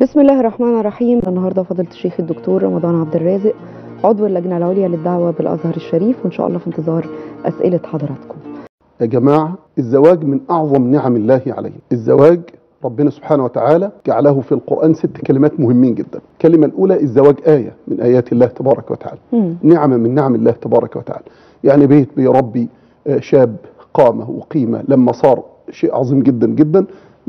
بسم الله الرحمن الرحيم النهارده فضيله الشيخ الدكتور رمضان عبد الرازق عضو اللجنه العليا للدعوه بالازهر الشريف وان شاء الله في انتظار اسئله حضراتكم يا جماعة الزواج من أعظم نعم الله علينا الزواج ربنا سبحانه وتعالى جعله في القرآن ست كلمات مهمين جدا الكلمة الأولى الزواج آية من آيات الله تبارك وتعالى مم. نعمة من نعم الله تبارك وتعالى يعني بيت بيربي آه، شاب قامة وقيمة لما صار شيء عظيم جدا جدا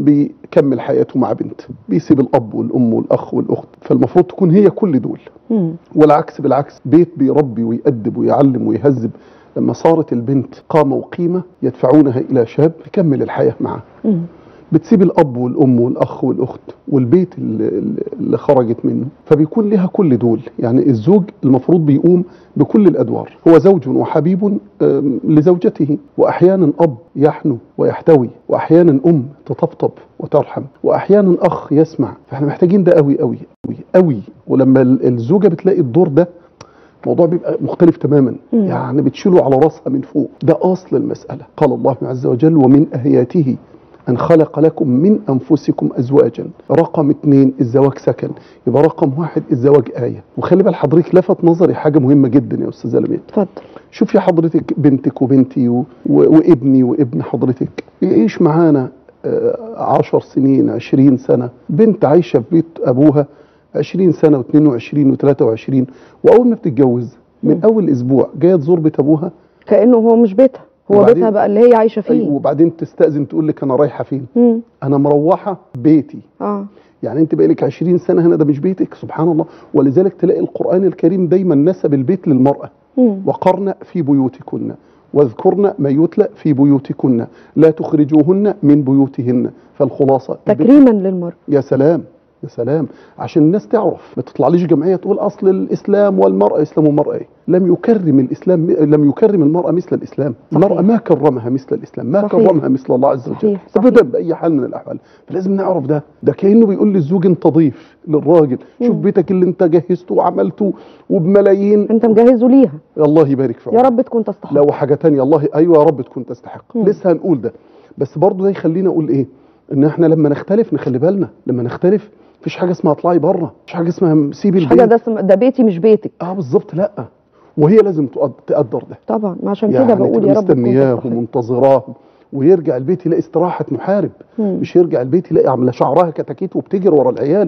بيكمل حياته مع بنت بيسيب الأب والأم والأخ والأخت فالمفروض تكون هي كل دول مم. والعكس بالعكس بيت بيربي ويأدب ويعلم ويهذب لما صارت البنت قامة وقيمة يدفعونها إلى شاب يكمل الحياة معه مم. بتسيب الأب والأم والأخ والأخت والبيت اللي, اللي خرجت منه فبيكون لها كل دول يعني الزوج المفروض بيقوم بكل الأدوار هو زوج وحبيب آم، لزوجته وأحيانا أب يحنو ويحتوي وأحيانا أم تطبطب وترحم وأحيانا أخ يسمع فاحنا محتاجين ده قوي قوي قوي قوي ولما ال- الزوجة بتلاقي الدور ده الموضوع بيبقى مختلف تماما مم. يعني بتشيله على راسها من فوق ده اصل المساله قال الله عز وجل ومن اياته ان خلق لكم من انفسكم ازواجا رقم اتنين الزواج سكن يبقى رقم واحد الزواج ايه وخلي بال حضرتك لفت نظري حاجه مهمه جدا يا استاذه لميا اتفضل شوفي حضرتك بنتك وبنتي و... و... وابني وابن حضرتك يعيش معانا آه، عشر سنين عشرين سنة بنت عايشة في بيت أبوها عشرين سنة واثنين وعشرين وثلاثة وعشرين وأول ما بتتجوز من مم. أول أسبوع جاية تزور بيت أبوها كانه هو مش بيتها هو وبعدين- بيتها بقى اللي هي عايشه أيوة، فيه وبعدين تستأذن تقول لك أنا رايحة فين مم. أنا مروحة بيتي اه يعني انت بقالك 20 سنه هنا ده مش بيتك سبحان الله ولذلك تلاقي القران الكريم دايما نسب البيت للمراه مم. وقرن في بيوتكن واذكرن ما يتلى في بيوتكن لا تخرجوهن من بيوتهن فالخلاصه البيت- تكريما للمراه يا سلام يا سلام عشان الناس تعرف ما تطلعليش جمعيه تقول اصل الاسلام والمراه اسلام ومراه ايه لم يكرم الاسلام لم يكرم المراه مثل الاسلام المراه ما كرمها مثل الاسلام ما صحيح. كرمها مثل الله عز وجل صحيح، صحيح. ابدا باي حال من الاحوال فلازم نعرف ده ده كانه بيقول للزوج انت ضيف للراجل شوف مم. بيتك اللي انت جهزته وعملته وبملايين انت مجهزه ليها الله يبارك في يا عمرك رب تكون تستحق لو حاجه تانية الله ايوه يا رب تكون تستحق مم. لسه هنقول ده بس برضه ده يخلينا اقول ايه ان احنا لما نختلف نخلي بالنا لما نختلف مفيش حاجه اسمها اطلعي بره مفيش حاجه اسمها سيبي مش البيت حاجه ده اسم- ده بيتي مش بيتك اه بالظبط لا وهي لازم تقد- تقدر ده طبعا ما عشان يعني كده بقول تبقى يا رب تكون مستنياه تستحق ومنتظراه ويرجع البيت يلاقي استراحه محارب مم. مش يرجع البيت يلاقي عامله شعرها كتاكيت وبتجري ورا العيال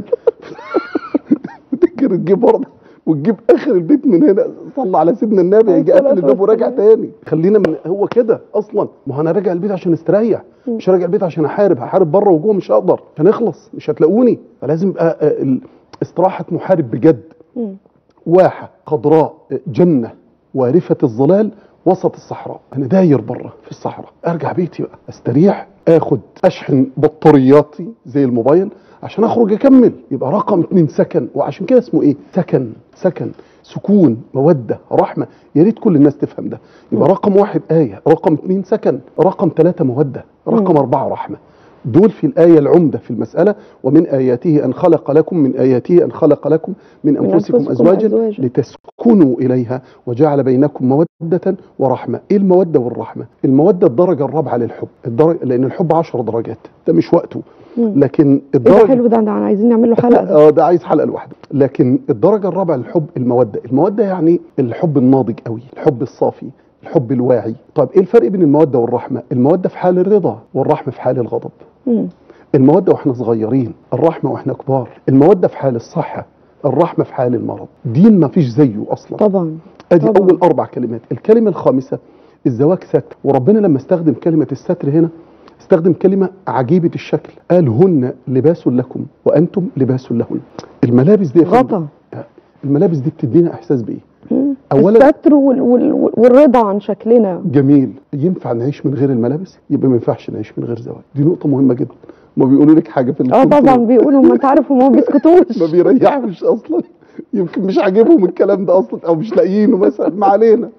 بتجري تجيب ورا وتجيب اخر البيت من هنا صلى على سيدنا النبي عليه يجي الصلاة قافل الباب وراجع والسلام. تاني خلينا من هو كده اصلا ما هو انا راجع البيت عشان استريح مم. مش راجع البيت عشان احارب هحارب بره وجوه مش هقدر هنخلص مش هتلاقوني فلازم يبقى آه، ال- استراحه محارب بجد مم. واحة خضراء جنة وارفة الظلال وسط الصحراء أنا داير بره في الصحراء أرجع بيتي بقى أستريح آخد أشحن بطارياتي زي الموبايل عشان أخرج أكمل يبقى رقم اتنين سكن وعشان كده اسمه إيه سكن سكن سكون مودة رحمة يا ريت كل الناس تفهم ده يبقى مم. رقم واحد آية رقم اتنين سكن رقم ثلاثة مودة رقم مم. أربعة رحمة دول في الآية العمدة في المسألة ومن آياته أن خلق لكم من آياته أن خلق لكم من من أنفسكم أنفسكم أزواجا أزواجا. لتسكنوا إليها وجعل بينكم مودة ورحمة إيه المودة والرحمة المودة الدرجة الرابعة للحب الدرجة لأن الحب عشر درجات ده مش وقته مم. لكن ايه ده الدرجة حلو ده ده عايزين نعمل له حلقه ده اه ده عايز حلقة لوحده لكن الدرجة الرابعة للحب المودة المودة يعني الحب الناضج قوي الحب الصافي الحب الواعي طيب ايه الفرق بين المودة والرحمة المودة في حال الرضا والرحمة في حال الغضب مم. المودة واحنا صغيرين الرحمة واحنا كبار المودة في حال الصحة الرحمة في حال المرض دين ما فيش زيه أصلا طبعا ادي طبعا. أول أربع كلمات الكلمة الخامسة الزواج ستر وربنا لما استخدم كلمة الستر هنا استخدم كلمة عجيبة الشكل قال هن لباس لكم وأنتم لباس لهن الملابس دي يا فندم، غطا الملابس دي بتدينا إحساس بإيه مم. أولاً- الستر وال... وال... والرضا عن شكلنا جميل ينفع نعيش من غير الملابس يبقى ما ينفعش نعيش من غير زواج دي نقطة مهمة جدا ما بيقولوا لك حاجة في اه الكونترول. طبعا بيقولوا ما انت عارف هم ما بيسكتوش ما بيريحوش اصلا يمكن مش عاجبهم الكلام ده اصلا او مش لاقيينه مثلا ما علينا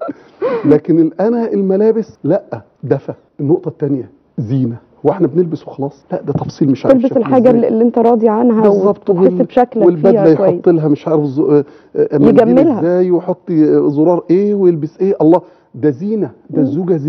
لكن ال- انا الملابس لا دفى النقطه الثانيه زينه واحنا بنلبس وخلاص لا ده تفصيل مش عارف تلبس شكله الحاجه إزاي. اللي, اللي انت راضي عنها بالظبط وتحس وال- بشكلك والبدله فيها كويس يحط لها مش عارف ز- آه، آه، منديل يجملها. ازاي ويحط زرار ايه ويلبس ايه الله ده زينه ده الزوجه زينه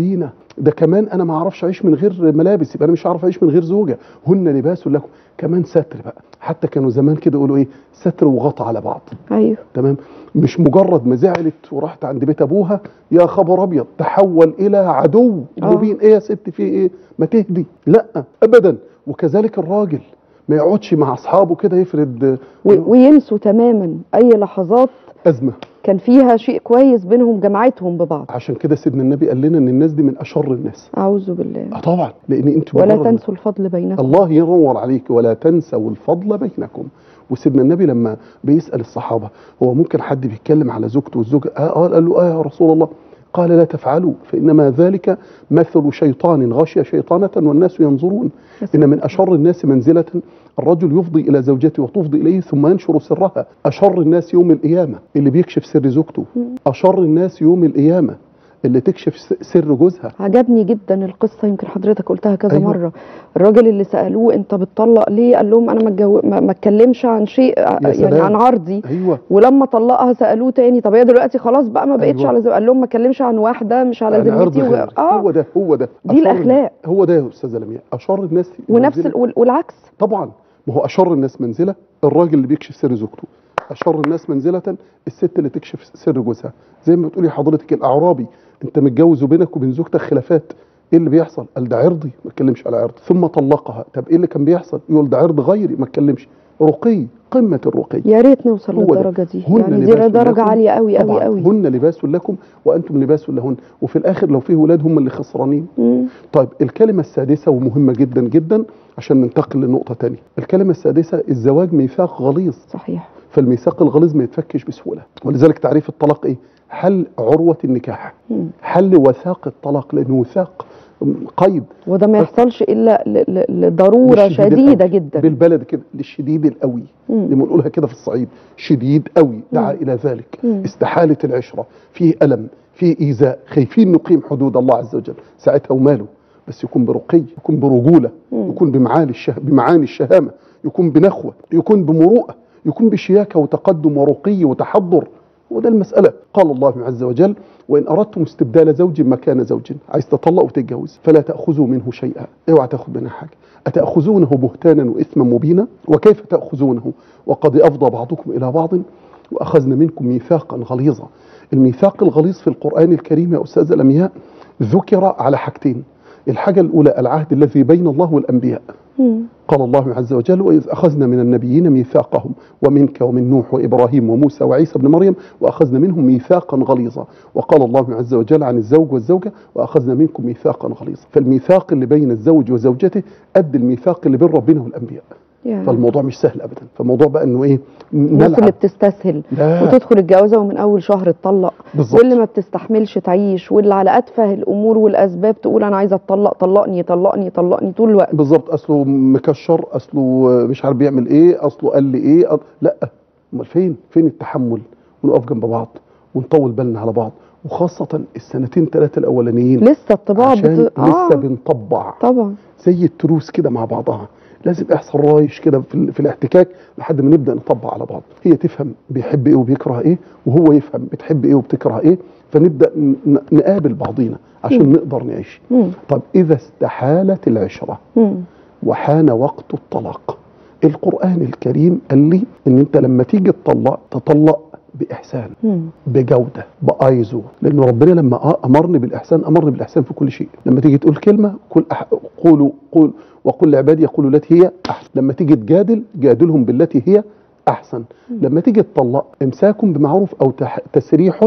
ده كمان انا ما اعرفش اعيش من غير ملابس يبقى انا مش هعرف اعيش من غير زوجه هن لباس لكم كمان ستر بقى حتى كانوا زمان كده يقولوا ايه ستر وغطى على بعض ايوه تمام مش مجرد ما زعلت وراحت عند بيت ابوها يا خبر ابيض تحول الى عدو آه. مبين ايه يا ست في ايه ما تهدي لا ابدا وكذلك الراجل ما يقعدش مع اصحابه كده يفرد و- وينسوا تماما اي لحظات ازمه كان فيها شيء كويس بينهم جمعتهم ببعض عشان كده سيدنا النبي قال لنا ان الناس دي من اشر الناس اعوذ بالله اه طبعا لان انت ولا مجرد- تنسوا الفضل بينكم الله ينور عليك ولا تنسوا الفضل بينكم وسيدنا النبي لما بيسال الصحابه هو ممكن حد بيتكلم على زوجته والزوجه آه آه قال له اه يا رسول الله قال لا تفعلوا فانما ذلك مثل شيطان غشي شيطانه والناس ينظرون ان من اشر الناس منزله الرجل يفضي الى زوجته وتفضي اليه ثم ينشر سرها اشر الناس يوم القيامه اللي بيكشف سر زوجته اشر الناس يوم القيامه اللي تكشف س- سر جوزها عجبني جدا القصه يمكن حضرتك قلتها كذا أيوة. مره الراجل اللي سالوه انت بتطلق ليه قال لهم انا ما اتجو- ما ما اتكلمش عن شيء يعني سلام. عن عرضي ايوه ولما طلقها سالوه تاني طب هي دلوقتي خلاص بقى ما بقتش أيوة. على زو... قال لهم ما اتكلمش عن واحده مش على يعني عرض ذمتي و... غير. اه هو ده هو ده دي أشر- الأخلاق. هو ده يا استاذه لمياء اشر الناس ونفس منزلة- ال... وال- والعكس طبعا ما هو اشر الناس منزله الراجل اللي بيكشف سر زوجته اشر الناس منزله الست اللي تكشف سر جوزها زي ما بتقولي حضرتك الاعرابي انت متجوز وبينك وبين زوجتك خلافات ايه اللي بيحصل قال ده عرضي ما اتكلمش على عرض ثم طلقها طب ايه اللي كان بيحصل يقول ده عرض غيري ما اتكلمش رقي قمه الرقي يا ريت نوصل هو ده. للدرجه دي هن يعني دي لباس درجه لكم. عاليه قوي قوي طبعا قوي هن لباس لكم وانتم لباس لهن وفي الاخر لو في ولاد هم اللي خسرانين مم. طيب الكلمة السادسة ومهمة جدا جدا عشان ننتقل لنقطة تانية الكلمة السادسة الزواج ميثاق غليظ صحيح فالميثاق الغليظ ما يتفكش بسهولة ولذلك تعريف الطلاق ايه حل عروة النكاح مم. حل وثاق الطلاق لأنه وثاق م، قيد وده ما بس- يحصلش الا ل... ل... لضروره للشديد شديده القوي. جدا بالبلد كده للشديد القوي مم. لما نقولها كده في الصعيد شديد قوي دعا مم. إلى ذلك مم. استحالة العشرة فيه ألم فيه إيذاء خايفين نقيم حدود الله عز وجل ساعتها وماله بس يكون برقي يكون برجولة مم. يكون بمعالي الشه... بمعاني الشهامة يكون بنخوة يكون بمروءة يكون بشياكة وتقدم ورقي وتحضر وده المسألة قال الله عز وجل وإن أردتم استبدال زوج مكان زوج عايز تطلق وتتجوز فلا تأخذوا منه شيئا اوعى تاخذ منها حاجة أتأخذونه بهتانا وإثما مبينا وكيف تأخذونه وقد أفضى بعضكم إلى بعض وأخذنا منكم ميثاقا غليظا الميثاق الغليظ في القرآن الكريم يا أستاذ الأمياء ذكر على حاجتين الحاجة الأولى العهد الذي بين الله والأنبياء مم. قال الله عز وجل وإذ أخذنا من النبيين ميثاقهم ومنك ومن نوح وإبراهيم وموسى وعيسى بن مريم وأخذنا منهم ميثاقا غليظا وقال الله عز وجل عن الزوج والزوجة وأخذنا منكم ميثاقا غليظا فالميثاق اللي بين الزوج وزوجته قد الميثاق اللي بين ربنا والأنبياء يعني فالموضوع مش سهل أبدا فالموضوع بقى أنه إيه الناس اللي نلعب بتستسهل لا وتدخل الجوازه ومن اول شهر تطلق بالظبط واللي ما بتستحملش تعيش واللي على اتفه الامور والاسباب تقول انا عايزه اتطلق طلقني طلقني طلقني طول الوقت بالظبط اصله مكشر اصله مش عارف بيعمل ايه اصله قال لي ايه أ- لا امال فين فين التحمل ونقف جنب بعض ونطول بالنا على بعض وخاصة السنتين ثلاثة الأولانيين لسه الطباع عشان بت... لسه بنطبع طبعا زي التروس كده مع بعضها لازم يحصل رايش كده في, ال- في الاحتكاك لحد ما نبدا نطبق على بعض هي تفهم بيحب ايه وبيكره ايه وهو يفهم بتحب ايه وبتكره ايه فنبدا ن- نقابل بعضينا عشان مم. نقدر نعيش مم. طب اذا استحالت العشره مم. وحان وقت الطلاق القرآن الكريم قال لي ان انت لما تيجي تطلق تطلق بإحسان مم. بجودة بأيزو لأن ربنا لما أ- أمرني بالإحسان أمرني بالإحسان في كل شيء لما تيجي تقول كلمة قل أح... قولوا قول وقل لعبادي يقولوا التي هي أحسن لما تيجي تجادل جادلهم بالتي هي أحسن لما تيجي تطلق إمساك بمعروف أو تح... تسريح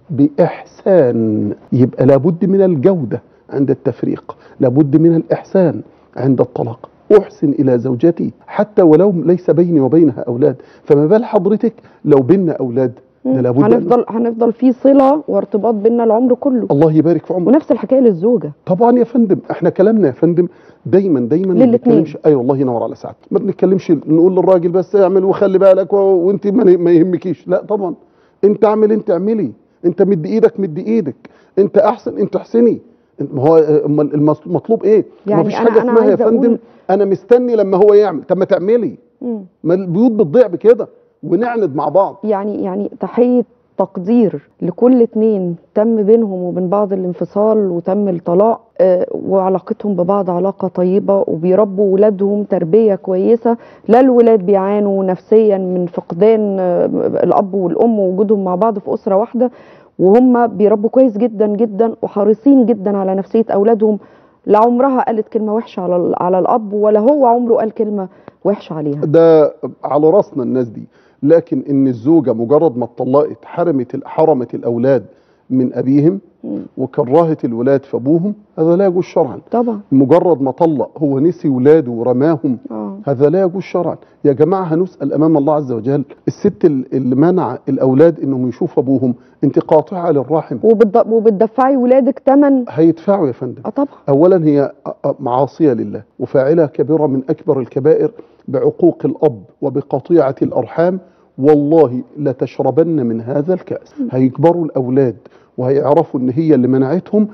بإحسان يبقى لابد من الجودة عند التفريق لابد من الإحسان عند الطلاق أحسن إلى زوجتي حتى ولو ليس بيني وبينها أولاد فما بال حضرتك لو بيننا أولاد ده لابد أن- هنفضل هنفضل في صله وارتباط بينا العمر كله الله يبارك في عمرك ونفس الحكايه للزوجه طبعا يا فندم احنا كلامنا يا فندم دايما دايما ما للاتنين. بنتكلمش اي والله ينور على سعادتك ما بنتكلمش نقول للراجل بس اعمل وخلي بالك و... وانت ما, ما يهمكيش لا طبعا انت اعمل انت اعملي انت مد ايدك مد ايدك انت احسن انت احسني انت- ما هو أمال المس- المطلوب ايه يعني ما فيش أنا- حاجه أنا اسمها يا عايزة فندم أقول- انا مستني لما هو يعمل طب ما تعملي مم. ما البيوت بتضيع بكده ونعند مع بعض يعني يعني تحيه تقدير لكل اتنين تم بينهم وبين بعض الانفصال وتم الطلاق آه، وعلاقتهم ببعض علاقة طيبة وبيربوا ولادهم تربية كويسة لا الولاد بيعانوا نفسيا من فقدان آه، الأب والأم ووجودهم مع بعض في أسرة واحدة وهم بيربوا كويس جدا جدا وحريصين جدا على نفسية أولادهم لا عمرها قالت كلمة وحشة على ال- على الأب ولا هو عمره قال كلمة وحشة عليها ده على راسنا الناس دي لكن ان الزوجه مجرد ما اتطلقت حرمت حرمت الاولاد من ابيهم مم. وكرهت الولاد في ابوهم هذا لا يجوز شرعا طبعا مجرد ما طلق هو نسي ولاده ورماهم اه هذا لا يجوز شرعا يا جماعه هنسال امام الله عز وجل الست ال- اللي منع الاولاد انهم يشوفوا ابوهم انت قاطعه للرحم وبتض- وبتدفعي ولادك ثمن هيدفعوا يا فندم اه طبعا اولا هي معاصيه لله وفاعله كبيره من اكبر الكبائر بعقوق الاب وبقطيعه الارحام والله لتشربن من هذا الكاس هيكبروا الاولاد وهيعرفوا ان هي اللي منعتهم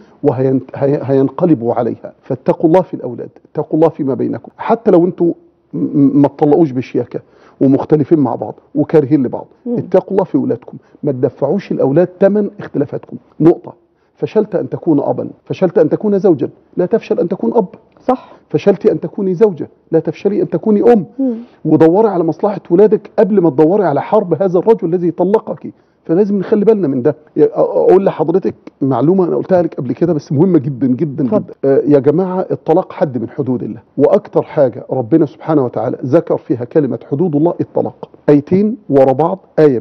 وهينقلبوا عليها فاتقوا الله في الاولاد اتقوا الله فيما بينكم حتى لو انتوا م- م- ما تطلقوش بشياكه ومختلفين مع بعض وكارهين لبعض مم. اتقوا الله في اولادكم ما تدفعوش الاولاد ثمن اختلافاتكم نقطه فشلت ان تكون ابا فشلت ان تكون زوجا لا تفشل ان تكون اب صح فشلت ان تكوني زوجه لا تفشلي ان تكوني ام مم. ودوري على مصلحه ولادك قبل ما تدوري على حرب هذا الرجل الذي طلقك فلازم نخلي بالنا من ده يا- أ- اقول لحضرتك معلومه انا قلتها لك قبل كده بس مهمه جدا جدا اتفضل. جدا آه، يا جماعه الطلاق حد من حدود الله واكتر حاجه ربنا سبحانه وتعالى ذكر فيها كلمه حدود الله الطلاق ايتين ورا بعض ايه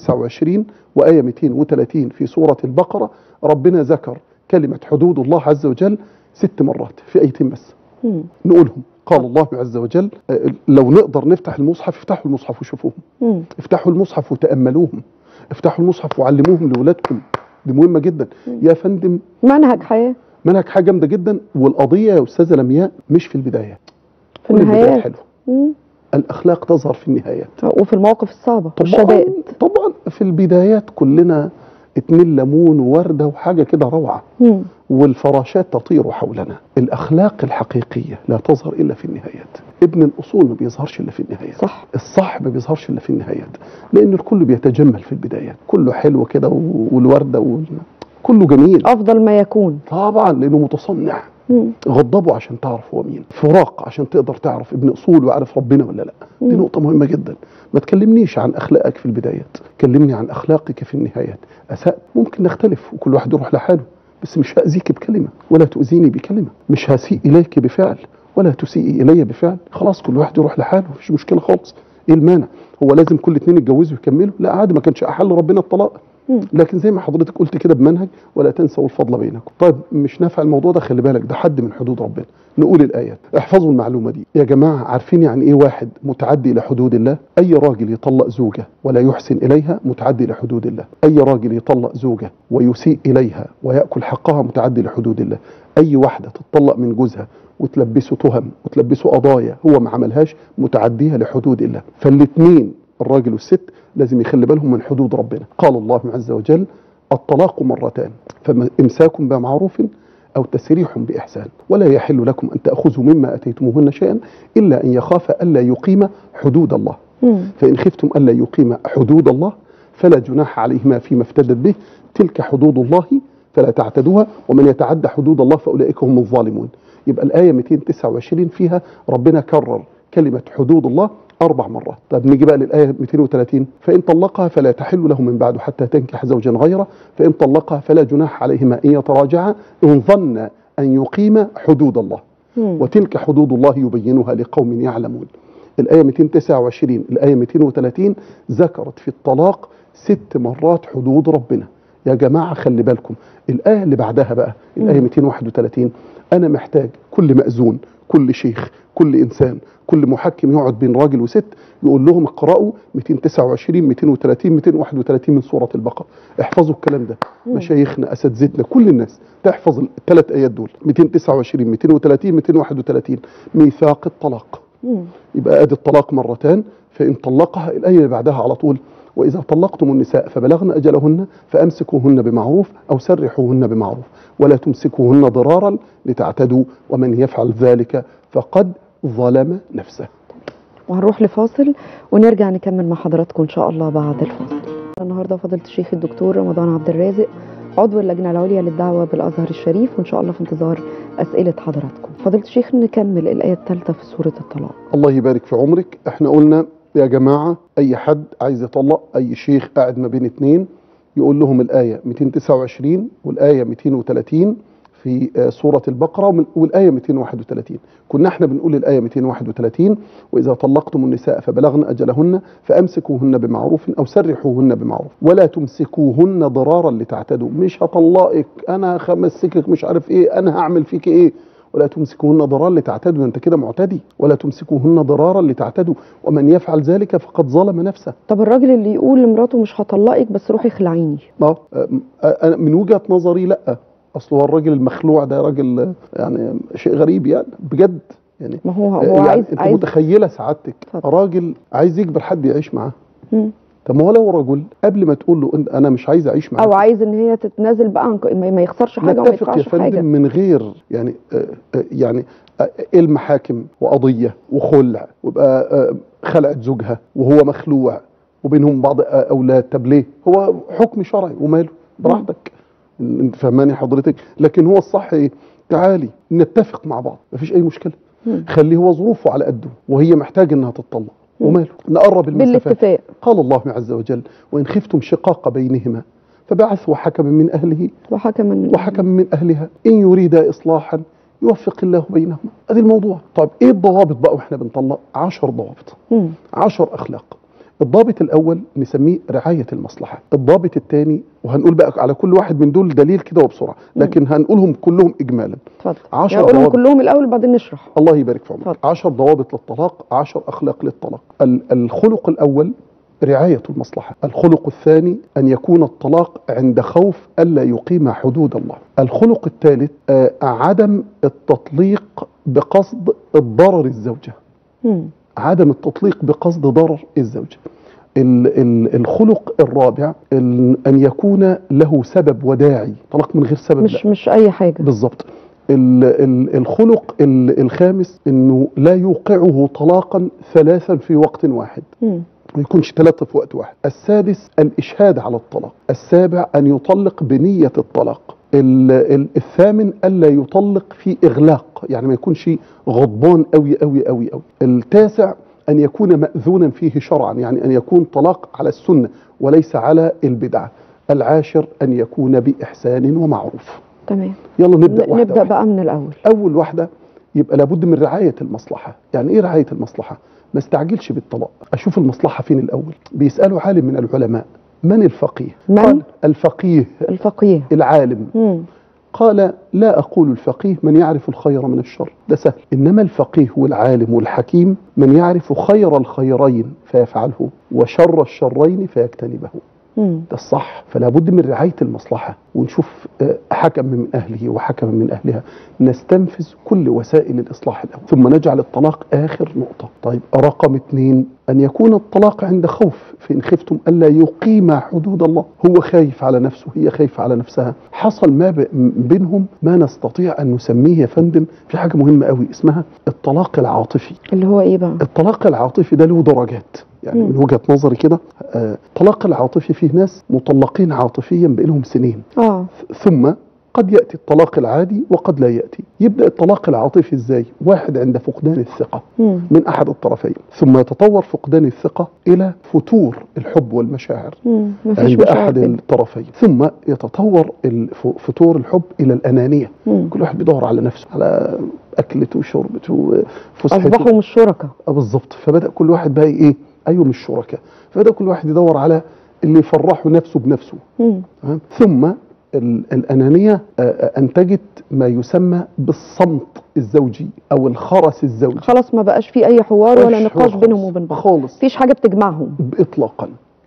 229 وايه 230 في سوره البقره ربنا ذكر كلمه حدود الله عز وجل ست مرات في ايتين بس مم. نقولهم قال الله عز وجل آه، لو نقدر نفتح المصحف افتحوا المصحف وشوفوهم مم. افتحوا المصحف وتأملوهم افتحوا المصحف وعلموهم لأولادكم دي مهمة جدا يا فندم منهج حياة منهج حاجة جامدة جدا والقضية يا أستاذة لمياء مش في البداية في كل البدايات النهايات حلوة مم. الأخلاق تظهر في النهايات وفي المواقف الصعبة طبعا والشدائد طبعا في البدايات كلنا اتنين ليمون ووردة وحاجة كده روعة مم. والفراشات تطير حولنا الأخلاق الحقيقية لا تظهر إلا في النهايات ابن الأصول ما بيظهرش إلا في النهايات صح الصح ما بيظهرش الا في النهايات لان الكل بيتجمل في البدايات كله حلو كده و- والورده وال... كله جميل أفضل ما يكون طبعا لانه متصنع مم. غضبه عشان تعرف هو مين فراق عشان تقدر تعرف ابن اصول وعارف ربنا ولا لا دي مم. نقطه مهمه جدا ما تكلمنيش عن اخلاقك في البدايات كلمني عن اخلاقك في النهايات اسأت ممكن نختلف وكل واحد يروح لحاله بس مش هاذيك بكلمه ولا تؤذيني بكلمه مش هسيء اليك بفعل ولا تسيئي الي بفعل خلاص كل واحد يروح لحاله مفيش مشكله خالص ايه المانع هو لازم كل اتنين يتجوزوا ويكملوا لا عادي ما كانش احل ربنا الطلاق مم. لكن زي ما حضرتك قلت كده بمنهج ولا تنسوا الفضل بينكم طيب مش نافع الموضوع ده خلي بالك ده حد من حدود ربنا نقول الايات احفظوا المعلومه دي يا جماعه عارفين يعني ايه واحد متعدي لحدود الله اي راجل يطلق زوجه ولا يحسن اليها متعدي لحدود الله اي راجل يطلق زوجه ويسيء اليها وياكل حقها متعدي لحدود الله اي واحده تطلق من جوزها وتلبسه تهم وتلبسه قضايا هو ما عملهاش متعديه لحدود الله فالاثنين الراجل والست لازم يخلي بالهم من حدود ربنا قال الله عز وجل الطلاق مرتان فامساك بمعروف أو تسريح بإحسان ولا يحل لكم أن تأخذوا مما أتيتموهن شيئا إلا أن يخاف ألا يقيم حدود الله مم. فإن خفتم ألا يقيم حدود الله فلا جناح عليهما فيما افتدت به تلك حدود الله فلا تعتدوها ومن يتعدى حدود الله فأولئك هم الظالمون يبقى الآية 229 فيها ربنا كرر كلمة حدود الله أربع مرات طب نيجي بقى للآية 230 فإن طلقها فلا تحل له من بعد حتى تنكح زوجا غيره فإن طلقها فلا جناح عليهما أن يتراجعا إن ظن أن يقيم حدود الله مم. وتلك حدود الله يبينها لقوم يعلمون الآية 229 الآية 230 ذكرت في الطلاق ست مرات حدود ربنا يا جماعة خلي بالكم الآية اللي بعدها بقى الآية مم. 231 أنا محتاج كل مأذون كل شيخ كل إنسان كل محكم يقعد بين راجل وست يقول لهم اقرأوا 229 230 231 من سورة البقرة احفظوا الكلام ده مم. مشايخنا أساتذتنا كل الناس تحفظ الثلاث آيات دول 229 230 231 ميثاق الطلاق مم. يبقى ادي الطلاق مرتان فان طلقها الايه اللي بعدها على طول واذا طلقتم النساء فبلغن اجلهن فامسكوهن بمعروف او سرحوهن بمعروف ولا تمسكوهن ضرارا لتعتدوا ومن يفعل ذلك فقد ظلم نفسه وهنروح لفاصل ونرجع نكمل مع حضراتكم إن شاء الله بعد الفاصل النهاردة النهارده فضيله الشيخ الدكتور رمضان عبد الرازق عضو اللجنه العليا للدعوه بالازهر الشريف وان شاء الله في انتظار اسئله حضراتكم فضيله الشيخ نكمل الايه الثالثه في سوره الطلاق الله يبارك في عمرك احنا قلنا يا جماعة اي حد عايز يطلق اي شيخ قاعد ما بين اتنين يقول لهم الآية 229 والآية 230 في آه، سورة البقرة ومن- والآية 231 كنا احنا بنقول الآية 231 وإذا طلقتم النساء فبلغن أجلهن فأمسكوهن بمعروف أو سرحوهن بمعروف ولا تمسكوهن ضرارا لتعتدوا مش هطلقك أنا همسكك مش عارف إيه أنا هعمل فيك إيه ولا تمسكوهن ضرارا لتعتدوا انت كده معتدي ولا تمسكوهن ضرارا لتعتدوا ومن يفعل ذلك فقد ظلم نفسه طب الراجل اللي يقول لمراته مش هطلقك بس روحي خلعيني اه أم- انا من وجهه نظري لا اصل هو الراجل المخلوع ده راجل آه، يعني شيء غريب يعني بجد يعني ما هو هو يعني عايز انت عايز متخيله سعادتك اتفضل. راجل عايز يجبر حد يعيش معاه مم. طب ما هو لو رجل قبل ما تقول له انت انا مش عايز اعيش معاك او عايز ان هي تتنازل بقى عن ك- ما ما يخسرش حاجه وما نتفق يا يدفعش حاجه فندم من غير يعني آه، آه، يعني آه، المحاكم وقضيه وخلع ويبقى آه، خلعت زوجها وهو مخلوع وبينهم بعض آه، اولاد طب ليه؟ هو حكم شرعي وماله براحتك انت فهماني حضرتك لكن هو الصح ايه؟ تعالي نتفق مع بعض مفيش اي مشكله مم. خليه هو ظروفه على قده وهي محتاجه انها تتطلق مم. وماله نقرب المسافات بالاتفاق قال الله عز وجل وان خفتم شقاق بينهما فبعثوا حكما من اهله وحكما من وحكم من أهلها إن يريد إصلاحا يوفق الله بينهما هذا الموضوع طيب إيه الضوابط بقى وإحنا بنطلق عشر ضوابط مم. عشر أخلاق الضابط الأول نسميه رعاية المصلحة الضابط الثاني وهنقول بقى على كل واحد من دول دليل كده وبسرعة لكن هنقولهم كلهم إجمالا اتفضل عشر يعني نقولهم ضوابط. كلهم الاول بعدين نشرح الله يبارك في عمرك اتفضل. عشر ضوابط للطلاق عشر أخلاق للطلاق ال- الخلق الأول رعاية المصلحة الخلق الثاني أن يكون الطلاق عند خوف ألا يقيم حدود الله الخلق الثالث آه، عدم التطليق بقصد الضرر الزوجة مم. عدم التطليق بقصد ضرر الزوجة ال- ال- الخلق الرابع ال- أن يكون له سبب وداعي طلاق من غير سبب لا. مش مش اي حاجه بالظبط ال- ال- الخلق ال- الخامس انه لا يوقعه طلاقا ثلاثا في وقت واحد مم. ما يكونش ثلاثة في وقت واحد السادس الإشهاد على الطلاق السابع أن يطلق بنية الطلاق ال- ال- الثامن ألا يطلق في إغلاق يعني ما يكونش غضبان أوي أوي أوي أوي التاسع أن يكون مأذونا فيه شرعا يعني أن يكون طلاق على السنة وليس على البدعة العاشر أن يكون بإحسان ومعروف تمام يلا نبدأ ن- واحدة نبدا واحدة. بقى من الاول اول واحده يبقى لابد من رعايه المصلحه يعني ايه رعايه المصلحه ما استعجلش بالطلاق اشوف المصلحه فين الاول بيسالوا عالم من العلماء من الفقيه من؟ قال الفقيه الفقيه العالم مم. قال لا اقول الفقيه من يعرف الخير من الشر ده سهل انما الفقيه والعالم والحكيم من يعرف خير الخيرين فيفعله وشر الشرين فيجتنبه مم. ده الصح فلا بد من رعايه المصلحه ونشوف آه، حكم من اهله وحكم من اهلها نستنفذ كل وسائل الاصلاح الاول ثم نجعل الطلاق اخر نقطه طيب رقم اثنين ان يكون الطلاق عند خوف فان خفتم الا يقيم حدود الله هو خايف على نفسه هي خايفه على نفسها حصل ما ب- م- بينهم ما نستطيع ان نسميه يا فندم في حاجه مهمه قوي اسمها الطلاق العاطفي اللي هو ايه بقى الطلاق العاطفي ده له درجات يعني مم. من وجهه نظري كده آه، الطلاق العاطفي فيه ناس مطلقين عاطفيا بقالهم سنين اه ث- ثم قد ياتي الطلاق العادي وقد لا ياتي يبدا الطلاق العاطفي ازاي واحد عند فقدان الثقه مم. من احد الطرفين ثم يتطور فقدان الثقه الى فتور الحب والمشاعر مم. مفيش عند مشاعر احد كده. الطرفين ثم يتطور الف- فتور الحب الى الانانيه مم. كل واحد بيدور على نفسه على اكلته وشربته فسحته اصبحوا مش شركاء اه بالظبط فبدا كل واحد بقى ايه ايوه مش شركاء فبدا كل واحد يدور على اللي يفرحه نفسه بنفسه مم. تمام ثم ال- الانانيه آه، آه، انتجت ما يسمى بالصمت الزوجي او الخرس الزوجي خلاص ما بقاش في اي حوار ولا مش نقاش حوار بينهم خالص. وبين بعض خالص مفيش حاجه بتجمعهم اطلاقا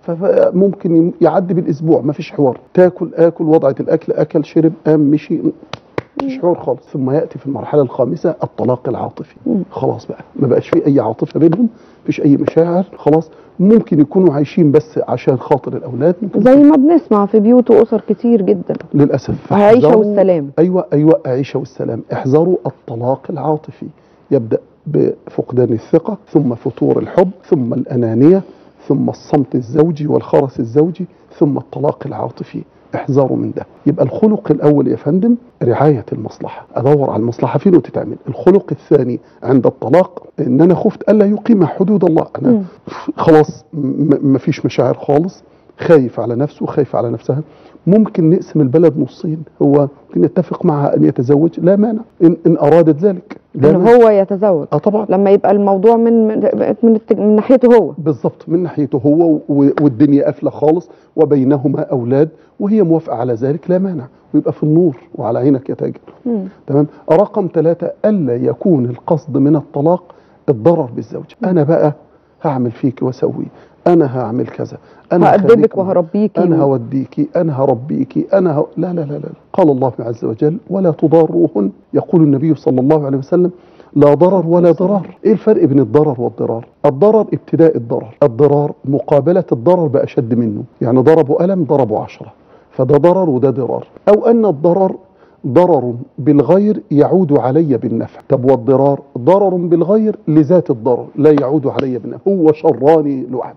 فممكن يم- يعدي بالاسبوع ما فيش حوار تاكل اكل وضعت الاكل اكل شرب قام مشي مفيش حوار خالص ثم ياتي في المرحله الخامسه الطلاق العاطفي مم. خلاص بقى ما بقاش في اي عاطفه بينهم مفيش اي مشاعر خلاص ممكن يكونوا عايشين بس عشان خاطر الاولاد ممكن زي ما بنسمع في بيوت واسر كتير جدا للاسف عيشه فاحذروا- والسلام ايوه ايوه عيشه والسلام احذروا الطلاق العاطفي يبدا بفقدان الثقه ثم فتور الحب ثم الانانيه ثم الصمت الزوجي والخرس الزوجي ثم الطلاق العاطفي احذروا من ده يبقى الخلق الاول يا فندم رعايه المصلحه ادور على المصلحه فين وتتعمل الخلق الثاني عند الطلاق ان انا خفت الا يقيم حدود الله انا مم. خلاص م- مفيش مشاعر خالص خايف على نفسه خايف على نفسها ممكن نقسم البلد نصين هو ممكن يتفق معها ان يتزوج لا مانع ان, إن ارادت ذلك لا ان مانع. هو يتزوج اه طبعا لما يبقى الموضوع من من من, الت- من ناحيته هو بالظبط من ناحيته هو و- والدنيا قافله خالص وبينهما اولاد وهي موافقه على ذلك لا مانع ويبقى في النور وعلى عينك يا تاجر مم. تمام رقم ثلاثة ألا يكون القصد من الطلاق الضرر بالزوج أنا بقى هعمل فيك واسوي أنا هعمل كذا أنا هأدبك هخليك- وهربيكي أنا و- هوديكي أنا هربيكي أنا ه... لا لا لا لا قال الله عز وجل ولا تضاروهن يقول النبي صلى الله عليه وسلم لا ضرر ولا ضرار ايه الفرق بين الضرر والضرار الضرر ابتداء الضرر الضرار مقابلة الضرر بأشد منه يعني ضربوا ألم ضربوا عشرة فده ضرر وده ضرار أو أن الضرر ضرر بالغير يعود علي بالنفع طب والضرار ضرر بالغير لذات الضرر لا يعود علي بالنفع هو شراني لوحده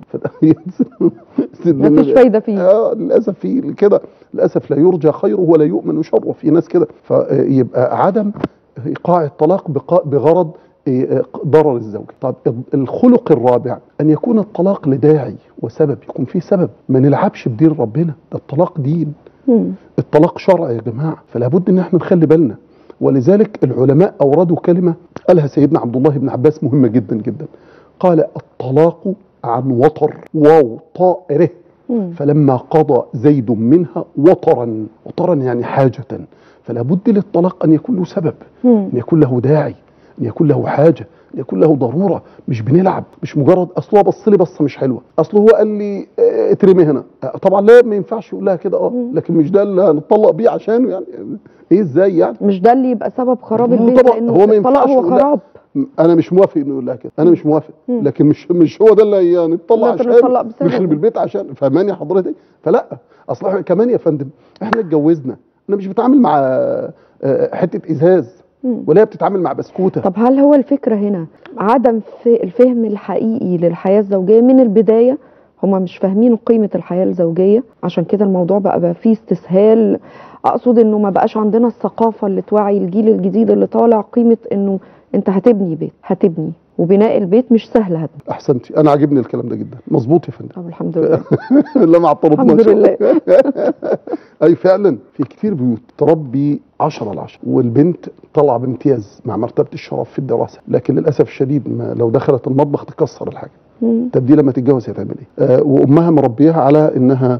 مفيش فايده فيه اه للاسف في كده للاسف لا يرجى خيره ولا يؤمن شره في ناس كده فيبقى عدم ايقاع الطلاق بقا- بغرض إيه، ضرر الزوج طب الخلق الرابع ان يكون الطلاق لداعي وسبب يكون فيه سبب ما نلعبش بدين ربنا ده الطلاق دين مم. الطلاق شرع يا جماعه فلا بد ان احنا نخلي بالنا ولذلك العلماء اوردوا كلمه قالها سيدنا عبد الله بن عباس مهمه جدا جدا قال الطلاق عن وطر واو طائره مم. فلما قضى زيد منها وطرا وطرا يعني حاجة فلا بد للطلاق أن يكون له سبب مم. أن يكون له داعي أن يكون له حاجة أن يكون له ضرورة مش بنلعب مش مجرد أصل هو بص لي بصة مش حلوة أصل هو قال لي آه، اترمي هنا آه، طبعا لا ما ينفعش يقول لها كده اه مم. لكن مش ده اللي هنطلق بيه عشانه يعني ايه ازاي يعني مش ده اللي يبقى سبب خراب هو البيت طبعا لانه هو ما الطلاق ينفعش هو يقول لا. خراب انا مش موافق انه يقول لها كده انا مش موافق مم. لكن مش مش هو ده اللي يعني نطلق لا، عشان نطلق بسببه. نخرب البيت عشان فهماني حضرتك فلا اصل احنا كمان يا فندم احنا اتجوزنا انا مش بتعامل مع آه، حته ازاز مم. ولا هي بتتعامل مع بسكوته طب هل هو الفكرة هنا عدم ف- الفهم الحقيقي للحياة الزوجية من البداية هما مش فاهمين قيمة الحياة الزوجية عشان كده الموضوع بقى بقى فيه استسهال أقصد إنه ما بقاش عندنا الثقافة اللي توعي الجيل الجديد اللي طالع قيمة إنه أنت هتبني بيت هتبني وبناء البيت مش سهل هدم احسنتي انا عاجبني الكلام ده جدا مظبوط يا فندم طب الحمد لله لا ما اعترضناش الحمد لله. اي فعلا في كتير بيوت تربي 10 على 10 والبنت طالعه بامتياز مع مرتبه الشرف في الدراسه لكن للاسف الشديد ما لو دخلت المطبخ تكسر الحاجه مم. طب دي لما تتجوز هتعمل ايه؟ آه وامها مربيها على انها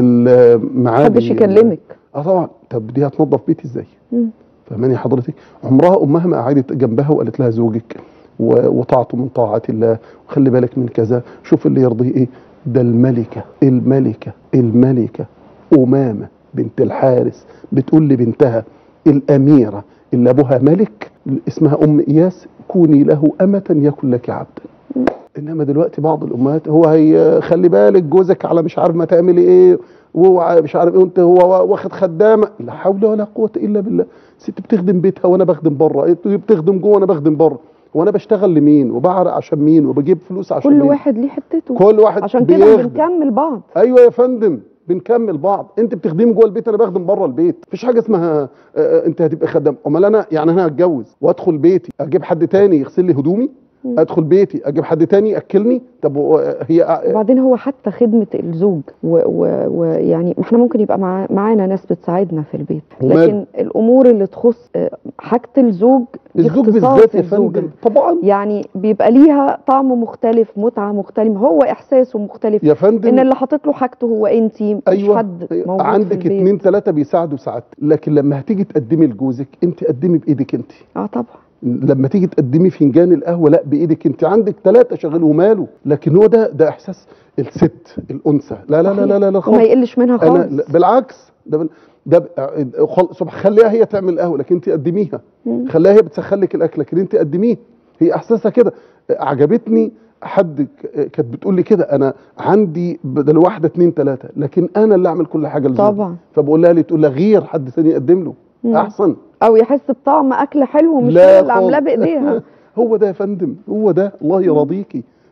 المعالي محدش يكلمك اه طبعا طب دي هتنظف بيتي ازاي؟ مم. فاهماني حضرتك؟ عمرها امها ما قعدت جنبها وقالت لها زوجك و- وطاعته من طاعات الله وخلي بالك من كذا شوف اللي يرضيه ايه؟ ده الملكه الملكه الملكه امامه بنت الحارس بتقول لبنتها الاميره اللي ابوها ملك اسمها ام اياس كوني له امه يكن لك عبدا انما دلوقتي بعض الامهات هو هي خلي بالك جوزك على مش عارف ما تعملي ايه وهو مش عارف ايه وانت هو واخد خدامه لا حول ولا قوه الا بالله ست بتخدم بيتها وانا بخدم بره انت بتخدم جوه وانا بخدم بره وانا بشتغل لمين وبعرق عشان مين وبجيب فلوس عشان كل مين واحد ليه حتته كل واحد عشان كده بيخدم. بنكمل بعض ايوه يا فندم بنكمل بعض انت بتخدمي جوه البيت انا بخدم بره البيت مفيش حاجه اسمها آه، آه، انت هتبقى خدام امال انا يعني انا هتجوز وادخل بيتي اجيب حد تاني يغسل لي هدومي مم. ادخل بيتي اجيب حد تاني ياكلني طب و- هي آه، وبعدين هو حتى خدمة الزوج ويعني و... ويعني احنا ممكن يبقى مع... معانا ناس بتساعدنا في البيت ومال؟ لكن الأمور اللي تخص آه، حاجة الزوج دي الزوج اختصاص بالذات يا الزوجة. فندم طبعا يعني بيبقى ليها طعم مختلف متعة مختلفة هو إحساسه مختلف يا فندم إن اللي حاطط له حاجته هو أنت مش ايوه حد أيوة. موجود في عندك البيت اتنين تلاته بيساعدوا ساعات لكن لما هتيجي تقدمي لجوزك انت قدمي بايدك انت اه طبعا لما تيجي تقدمي فنجان القهوه لا بايدك انت عندك ثلاثه شغال وماله لكن هو ده ده احساس الست الانثى لا لا لا لا لا, لا وما خالص يقلش منها انا خالص لا بالعكس ده بال- ده ب- خل- سبحان خليها هي تعمل القهوه لكن انت قدميها مم. خليها هي بتسخن لك الاكل لكن انت قدميه هي احساسها كده عجبتني حد ك- كانت بتقول لي كده انا عندي بدل واحده اتنين تلاته لكن انا اللي اعمل كل حاجه لزوجي طبعا فبقول لها لي تقول لها غير حد ثاني يقدم له مم. احسن أو يحس بطعم أكل حلو مش لا هي اللي عاملاه خالص. بإيديها هو ده يا فندم هو ده الله يرضيكي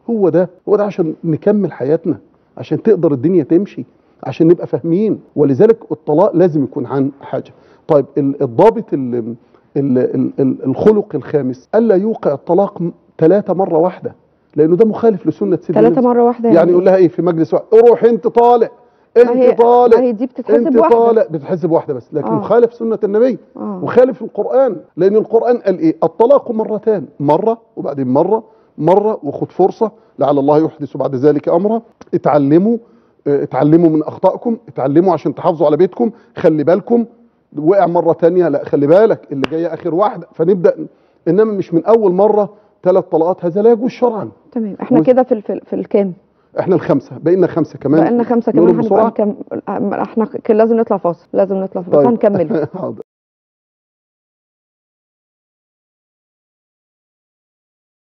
هو ده هو ده عشان نكمل حياتنا عشان تقدر الدنيا تمشي عشان نبقى فاهمين ولذلك الطلاق لازم يكون عن حاجه طيب ال- الضابط ال- ال- ال- ال- الخلق الخامس الا يوقع الطلاق ثلاثه مره واحده لانه ده مخالف لسنه سيدنا ثلاثة مرة واحدة يعني يقول لها ايه في مجلس واحد روح انت طالع ما هي- انت طالع ما هي دي بتتحسب انت واحدة. طالع بتتحسب واحده بس لكن آه. مخالف سنه النبي آه. وخالف القرآن لأن القرآن قال إيه الطلاق مرتان مرة وبعدين مرة مرة وخد فرصة لعل الله يحدث بعد ذلك أمرا اتعلموا اه، اتعلموا من أخطائكم اتعلموا عشان تحافظوا على بيتكم خلي بالكم وقع مرة تانية لا خلي بالك اللي جاية آخر واحدة فنبدأ إنما مش من أول مرة ثلاث طلقات هذا لا يجوز شرعا تمام احنا وز- كده في ال- في الكام احنا الخمسة بقينا خمسة كمان بقالنا خمسة نقولهم كمان هنبقى بسرعة؟ كم احنا ك- لازم نطلع فاصل لازم نطلع فاصل بس طيب. هنكمل حاضر